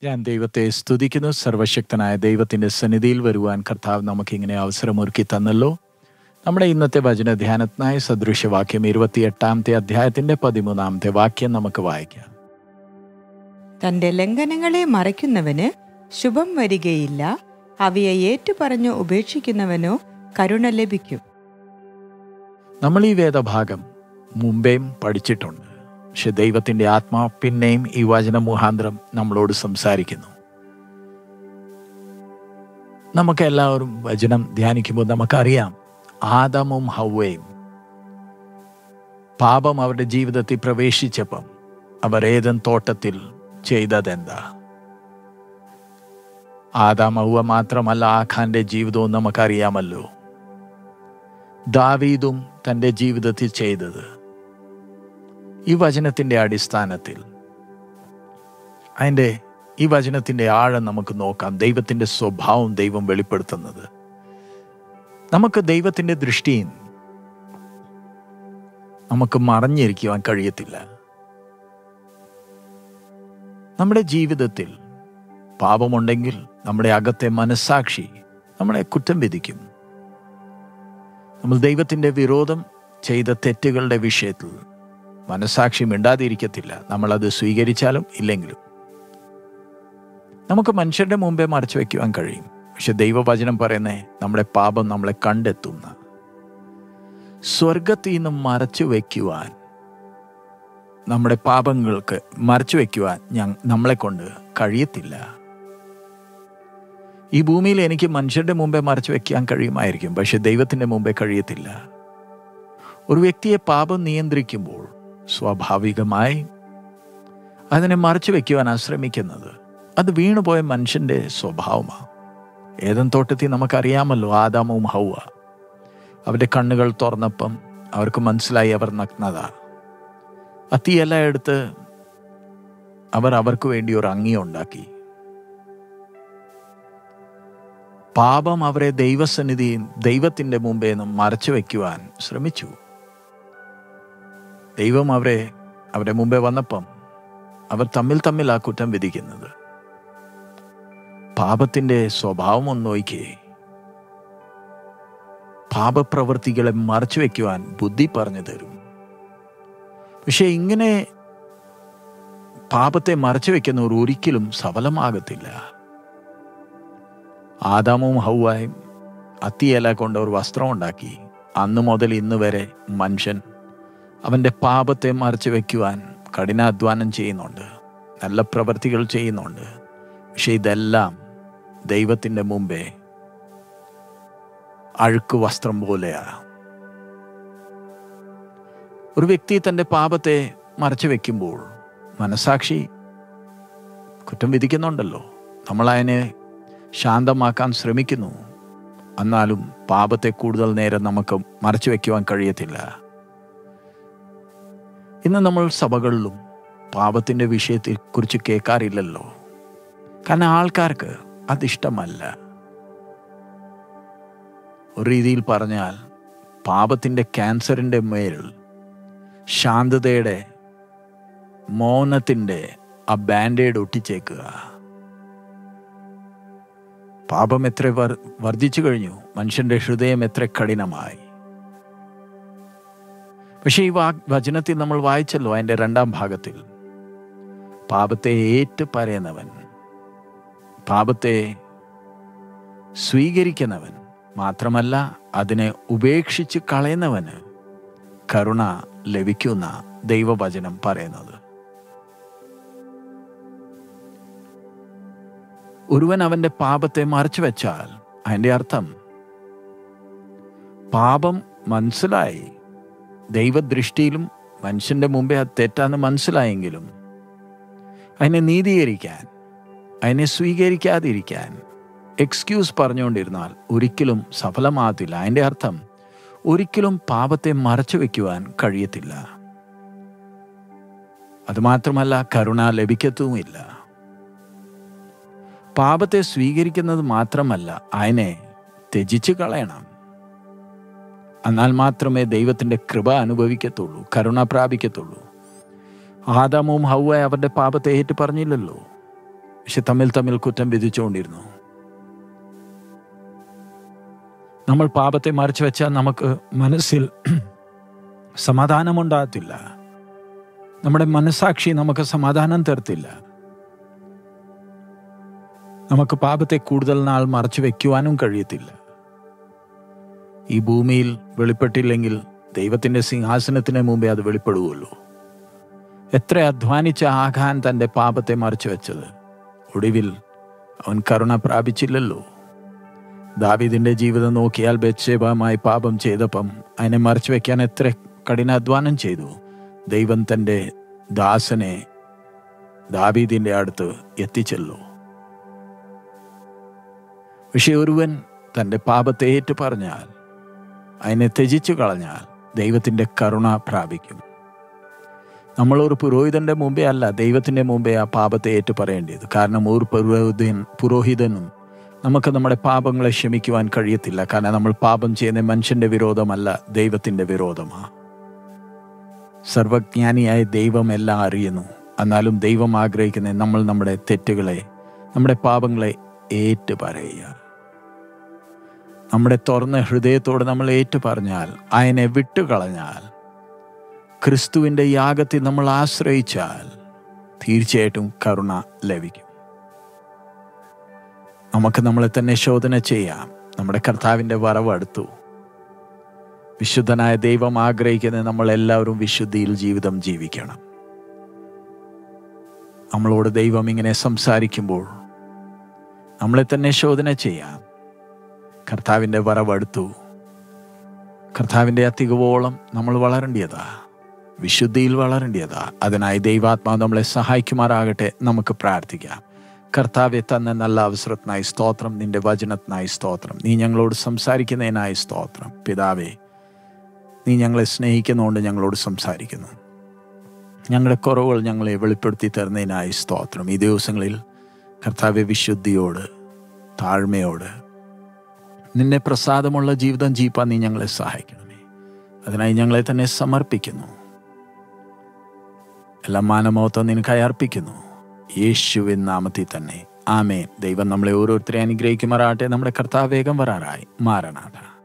ഞാൻ ദൈവത്തെ സ്തുതിക്കുന്നു സർവശക്തനായ ദൈവത്തിൻ്റെ സന്നിധിയിൽ വരുവാൻ കർത്താവ് നമുക്കിങ്ങനെ അവസരമൊരുക്കി തന്നല്ലോ നമ്മുടെ ഇന്നത്തെ വചന ധ്യാനത്തിനായ സദൃശവാക്യം ഇരുപത്തിയെട്ടാമത്തെ അധ്യായത്തിൻ്റെ പതിമൂന്നാമത്തെ വാക്യം നമുക്ക് വായിക്കാം തന്റെ ലംഘനങ്ങളെ മറയ്ക്കുന്നവന് ശുഭം വരികയില്ല അവയെ ഏറ്റുപറഞ്ഞു ഉപേക്ഷിക്കുന്നവനോ കരുണ ലഭിക്കും നമ്മൾ ഈ വേദഭാഗം മുമ്പേയും പഠിച്ചിട്ടുണ്ട് പക്ഷെ ദൈവത്തിൻ്റെ ആത്മാവ് പിന്നെയും ഈ വചന മുഖാന്തരം നമ്മളോട് സംസാരിക്കുന്നു നമുക്ക് എല്ലാവരും വചനം ധ്യാനിക്കുമ്പോൾ നമുക്കറിയാം ആദമും ഹൗവയും പാപം അവരുടെ ജീവിതത്തിൽ പ്രവേശിച്ചപ്പം അവർ ഏതൻ തോട്ടത്തിൽ ചെയ്തതെന്താ ആദാം ഹൗവ മാത്രമല്ല ആഖാന്റെ ജീവിതവും നമുക്കറിയാമല്ലോ ദാവീദും തൻ്റെ ജീവിതത്തിൽ ചെയ്തത് ഈ വചനത്തിൻ്റെ അടിസ്ഥാനത്തിൽ അതിൻ്റെ ഈ വചനത്തിൻ്റെ ആഴം നമുക്ക് നോക്കാം ദൈവത്തിൻ്റെ സ്വഭാവം ദൈവം വെളിപ്പെടുത്തുന്നത് നമുക്ക് ദൈവത്തിൻ്റെ ദൃഷ്ടിയിൽ നമുക്ക് മറഞ്ഞിരിക്കുവാൻ കഴിയത്തില്ല നമ്മുടെ ജീവിതത്തിൽ പാപമുണ്ടെങ്കിൽ നമ്മുടെ അകത്തെ മനസ്സാക്ഷി നമ്മളെ കുറ്റം വിധിക്കും നമ്മൾ ദൈവത്തിൻ്റെ വിരോധം ചെയ്ത തെറ്റുകളുടെ വിഷയത്തിൽ മനസ്സാക്ഷി മിണ്ടാതിരിക്കത്തില്ല നമ്മളത് സ്വീകരിച്ചാലും ഇല്ലെങ്കിലും നമുക്ക് മനുഷ്യരുടെ മുമ്പേ മറച്ചു വയ്ക്കുവാൻ കഴിയും പക്ഷെ ദൈവവചനം പറയുന്നേ നമ്മുടെ പാപം നമ്മളെ കണ്ടെത്തുന്ന സ്വർഗത്തിൽ നിന്ന് മറച്ചു വയ്ക്കുവാൻ നമ്മുടെ പാപങ്ങൾക്ക് മറച്ചു വയ്ക്കുവാൻ ഞാൻ നമ്മളെ കൊണ്ട് കഴിയത്തില്ല ഈ ഭൂമിയിൽ എനിക്ക് മനുഷ്യരുടെ മുമ്പേ മറച്ചു വെക്കാൻ കഴിയുമായിരിക്കും പക്ഷെ ദൈവത്തിൻ്റെ മുമ്പേ കഴിയത്തില്ല ഒരു വ്യക്തിയെ പാപം നിയന്ത്രിക്കുമ്പോൾ സ്വാഭാവികമായി അതിനെ മറച്ചു വെക്കുവാനാണ് ശ്രമിക്കുന്നത് അത് വീണുപോയ മനുഷ്യൻ്റെ സ്വഭാവമാണ് ഏതൻ തോട്ടത്തിൽ നമുക്കറിയാമല്ലോ ആദാമും ഹൗവ അവരുടെ കണ്ണുകൾ തുറന്നപ്പം അവർക്ക് മനസ്സിലായി അവർ നഗ്നത ആ തീയെല്ലാം എടുത്ത് അവർ അവർക്ക് വേണ്ടി ഒരു അങ്ങി ഉണ്ടാക്കി പാപം അവരെ ദൈവസന്നിധിയും ദൈവത്തിൻ്റെ മുമ്പേ നിന്നും മറച്ചു വയ്ക്കുവാൻ ശ്രമിച്ചു ദൈവം അവരെ അവരുടെ മുമ്പേ വന്നപ്പം അവർ തമ്മിൽ തമ്മിൽ ആ കുറ്റം വിധിക്കുന്നത് പാപത്തിൻ്റെ സ്വഭാവം ഒന്ന് നോക്കിയേ പാപപ്രവൃത്തികളെ മറച്ചു വയ്ക്കുവാൻ ബുദ്ധി പറഞ്ഞു തരും പക്ഷെ ഇങ്ങനെ പാപത്തെ മറച്ചു വെക്കുന്നവർ ഒരിക്കലും സഫലമാകത്തില്ല ആദാമും ഹൗവായും അത്തിയില കൊണ്ട് ഒരു വസ്ത്രം ഉണ്ടാക്കി അന്ന് മുതൽ ഇന്ന് വരെ മനുഷ്യൻ അവൻ്റെ പാപത്തെ മറച്ചു വയ്ക്കുവാൻ കഠിനാധ്വാനം ചെയ്യുന്നുണ്ട് നല്ല പ്രവൃത്തികൾ ചെയ്യുന്നുണ്ട് പക്ഷെ ഇതെല്ലാം ദൈവത്തിൻ്റെ മുമ്പേ അഴുക്ക് വസ്ത്രം പോലെയാണ് ഒരു വ്യക്തി തൻ്റെ പാപത്തെ മറച്ചു വെക്കുമ്പോൾ മനസാക്ഷി കുറ്റം വിധിക്കുന്നുണ്ടല്ലോ നമ്മളതിനെ ശാന്തമാക്കാൻ ശ്രമിക്കുന്നു എന്നാലും പാപത്തെ കൂടുതൽ നേരം നമുക്ക് മറച്ചു വെക്കുവാൻ കഴിയത്തില്ല ഇന്ന് നമ്മൾ സഭകളിലും പാപത്തിൻ്റെ വിഷയത്തെ കുറിച്ച് കേൾക്കാറില്ലല്ലോ കാരണം ആൾക്കാർക്ക് അതിഷ്ടമല്ല ഒരു രീതിയിൽ പറഞ്ഞാൽ പാപത്തിൻ്റെ ക്യാൻസറിൻ്റെ മേൽ ശാന്തതയുടെ മൗനത്തിൻ്റെ ആ ബാൻഡേഡ് ഒട്ടിച്ചേക്കുക പാപം എത്ര വർ വർദ്ധിച്ചു കഴിഞ്ഞു മനുഷ്യന്റെ ഹൃദയം എത്ര കഠിനമായി പക്ഷെ ഈ വാ വചനത്തിൽ നമ്മൾ വായിച്ചല്ലോ അതിൻ്റെ രണ്ടാം ഭാഗത്തിൽ പാപത്തെ ഏറ്റു പറയുന്നവൻ പാപത്തെ സ്വീകരിക്കുന്നവൻ മാത്രമല്ല അതിനെ ഉപേക്ഷിച്ച് കളയുന്നവന് കരുണ ലഭിക്കുന്ന ദൈവവചനം പറയുന്നത് ഒരുവൻ അവന്റെ പാപത്തെ മറച്ചു വെച്ചാൽ അതിൻ്റെ അർത്ഥം പാപം മനസ്സിലായി ദൈവദൃഷ്ടിയിലും മനുഷ്യന്റെ മുമ്പേ അത് തെറ്റാന്ന് മനസ്സിലായെങ്കിലും അതിനെ നീതീകരിക്കാൻ അതിനെ സ്വീകരിക്കാതിരിക്കാൻ എക്സ്ക്യൂസ് പറഞ്ഞുകൊണ്ടിരുന്നാൽ ഒരിക്കലും സഫലമാകത്തില്ല അതിൻ്റെ അർത്ഥം ഒരിക്കലും പാപത്തെ മറച്ചു വയ്ക്കുവാൻ കഴിയത്തില്ല അതുമാത്രമല്ല കരുണ ലഭിക്കത്തുമില്ല പാപത്തെ സ്വീകരിക്കുന്നത് മാത്രമല്ല അതിനെ ത്യജിച്ച് കളയണം എന്നാൽ മാത്രമേ ദൈവത്തിൻ്റെ കൃപ അനുഭവിക്കത്തുള്ളൂ കരുണ പ്രാപിക്കത്തുള്ളൂ ആദാമും ഹൗവ അവരുടെ പാപത്തെ ഏറ്റു പറഞ്ഞില്ലല്ലോ പക്ഷെ തമ്മിൽ തമ്മിൽ കുറ്റം വിധിച്ചുകൊണ്ടിരുന്നു നമ്മൾ പാപത്തെ മറച്ചു വെച്ചാൽ നമുക്ക് മനസ്സിൽ സമാധാനമുണ്ടാകത്തില്ല നമ്മുടെ മനസാക്ഷി നമുക്ക് സമാധാനം തരത്തില്ല നമുക്ക് പാപത്തെ കൂടുതൽ നാൾ മറച്ചു വെക്കുവാനും കഴിയത്തില്ല ഈ ഭൂമിയിൽ വെളിപ്പെട്ടില്ലെങ്കിൽ ദൈവത്തിന്റെ സിംഹാസനത്തിന് മുമ്പേ അത് വെളിപ്പെടുകയുള്ളൂ എത്ര അധ്വാനിച്ച ആഖാൻ തന്റെ പാപത്തെ മറച്ചു വെച്ചത് ഒടുവിൽ അവൻ കരുണ പ്രാപിച്ചില്ലല്ലോ ദാവീദിന്റെ ജീവിതം നോക്കിയാൽ ബetsേബമായി പാപം ചെയ്തപ്പം അതിനെ മറച്ചു വെക്കാൻ എത്ര കഠിനാധ്വാനം ചെയ്തു ദൈവം തന്റെ ദാസനെ ദാവീദിന്റെ അടുത്ത് എത്തിച്ചല്ലോ പക്ഷെ ഒരുവൻ തന്റെ പാപത്തെ ഏറ്റു പറഞ്ഞാൽ അതിനെ ത്യജിച്ചു കളഞ്ഞാൽ ദൈവത്തിന്റെ കരുണ പ്രാപിക്കും നമ്മൾ ഒരു പുരോഹിതന്റെ മുമ്പേ അല്ല ദൈവത്തിന്റെ മുമ്പേ ആ പാപത്തെ ഏറ്റു പറയേണ്ടത് കാരണം ഒരു പുരോഹിതൻ പുരോഹിതനും നമുക്ക് നമ്മുടെ പാപങ്ങളെ ക്ഷമിക്കുവാൻ കഴിയത്തില്ല കാരണം നമ്മൾ പാപം ചെയ്യുന്ന മനുഷ്യന്റെ വിരോധമല്ല ദൈവത്തിന്റെ വിരോധമാണ് സർവജ്ഞാനിയായ ദൈവം എല്ലാം അറിയുന്നു എന്നാലും ദൈവം ആഗ്രഹിക്കുന്ന നമ്മൾ നമ്മുടെ തെറ്റുകളെ നമ്മുടെ പാപങ്ങളെ ഏറ്റു പറയുക നമ്മുടെ തുറന്ന ഹൃദയത്തോട് നമ്മൾ ഏറ്റു പറഞ്ഞാൽ അതിനെ വിട്ടുകളഞ്ഞാൽ ക്രിസ്തുവിൻ്റെ യാഗത്തിൽ നമ്മൾ ആശ്രയിച്ചാൽ തീർച്ചയായിട്ടും കരുണ ലഭിക്കും നമുക്ക് നമ്മളെ തന്നെ ശോധന ചെയ്യാം നമ്മുടെ കർത്താവിൻ്റെ വരവ് അടുത്തു വിശുദ്ധനായ ദൈവം ആഗ്രഹിക്കുന്നത് നമ്മൾ എല്ലാവരും വിശുദ്ധിയിൽ ജീവിതം ജീവിക്കണം നമ്മളോട് ദൈവം ഇങ്ങനെ സംസാരിക്കുമ്പോൾ നമ്മളെ തന്നെ ശോധന ചെയ്യാം കർത്താവിൻ്റെ വരവടുത്തു കർത്താവിൻ്റെ അധികവോളം നമ്മൾ വളരേണ്ടതാ വിശുദ്ധിയിൽ വളരേണ്ടതാ അതിനായി ദൈവാത്മാവ് നമ്മളെ സഹായിക്കുമാറാകട്ടെ നമുക്ക് പ്രാർത്ഥിക്കാം കർത്താവെ തന്ന നല്ല അവസരത്തിനായി സ്തോത്രം നിന്റെ വചനത്തിനായി സ്തോത്രം നീ ഞങ്ങളോട് സംസാരിക്കുന്നതിനായി സ്തോത്രം പിതാവേ നീ ഞങ്ങളെ സ്നേഹിക്കുന്നതുകൊണ്ട് ഞങ്ങളോട് സംസാരിക്കുന്നു ഞങ്ങളുടെ കുറവുകൾ ഞങ്ങളെ വെളിപ്പെടുത്തി തരുന്നതിനായി സ്തോത്രം ഈ ദിവസങ്ങളിൽ കർത്താവെ വിശുദ്ധിയോട് താഴ്മയോട് നിന്നെ പ്രസാദമുള്ള ജീവിതം ജീപ്പാൻ നീ ഞങ്ങളെ സഹായിക്കണമേ അതിനായി ഞങ്ങളെ തന്നെ സമർപ്പിക്കുന്നു എല്ലാ മാനമോത്വം നിനക്കായി അർപ്പിക്കുന്നു യേശുവിൻ നാമത്തിൽ തന്നെ ആമേ ദൈവം നമ്മളെ ഓരോരുത്തരെ അനുഗ്രഹിക്കുമാറാട്ടെ നമ്മുടെ കർത്താവ് വേഗം വരാറായി മാറണാഥ